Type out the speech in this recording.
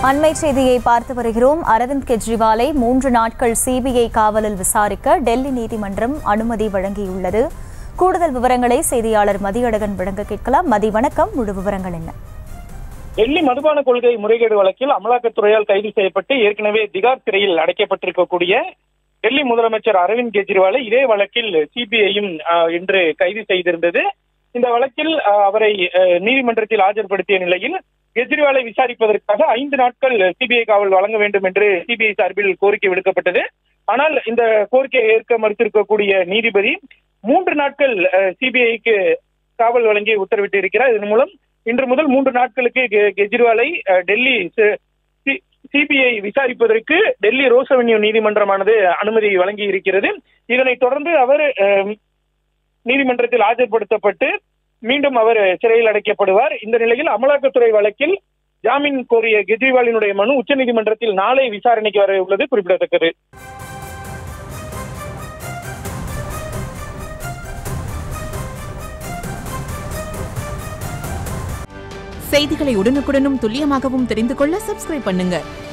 அண்மை செய்தியை பார்த்து வருகிறோம் அரவிந்த் கெஜ்ரிவாலை மூன்று நாட்கள் சிபிஐ காவலில் விசாரிக்க டெல்லி நீதிமன்றம் அனுமதி வழங்கியுள்ளது கூடுதல் விவரங்களை செய்தியாளர் மதியழகன் வழங்க கேட்கலாம் மதி வணக்கம் முழு விவரங்கள் என்ன டெல்லி மதுபான கொள்கை முறைகேடு வழக்கில் அமலாக்கத்துறையால் கைது செய்யப்பட்டு ஏற்கனவே திகார் சிறையில் அடைக்கப்பட்டிருக்கக்கூடிய டெல்லி முதலமைச்சர் அரவிந்த் கெஜ்ரிவாலை இதே வழக்கில் சிபிஐயும் இன்று கைது செய்திருந்தது இந்த வழக்கில் அஹ், அவரை அஹ், நீதிமன்றத்தில் ஆஜர்படுத்திய நிலையில் கெஜ்ரிவாலை விசாரிப்பதற்காக ஐந்து நாட்கள் சிபிஐ காவல் வழங்க வேண்டும் என்று சிபிஐ சார்பில் கோரிக்கை விடுக்கப்பட்டது ஆனால் இந்த கோரிக்கையை ஏற்க மறுத்திருக்கக்கூடிய நீதிபதி மூன்று நாட்கள் சிபிஐக்கு காவல் வழங்கி உத்தரவிட்டு இருக்கிறார் இதன் மூலம் இன்று முதல் மூன்று நாட்களுக்கு கெ- கெஜ்ரிவாலை அஹ், டெல்லி சிபிஐ விசாரிப்பதற்கு டெல்லி ரோஸ் அவென்யூ நீதிமன்றமானது அனுமதி வழங்கி இருக்கிறது இதனைத் தொடர்ந்து அவர் அஹ், நீதிமன்றத்தில் ஆஜர்படுத்தப்பட்டு மீண்டும் அவர் சிறையில் அடைக்கப்படுவார் இந்த நிலையில் அமலாக்கத்துறை வழக்கில் ஜாமீன் கோரிய கெஜ்ரிவாலினுடைய மனு உச்சநீதிமன்றத்தில் நாளை விசாரணைக்கு வர உள்ளது குறிப்பிடத்தக்கது செய்திகளை உடனுக்குடனும் துல்லியமாகவும் தெரிந்து கொள்ள சப்ஸ்கிரைப் பண்ணுங்க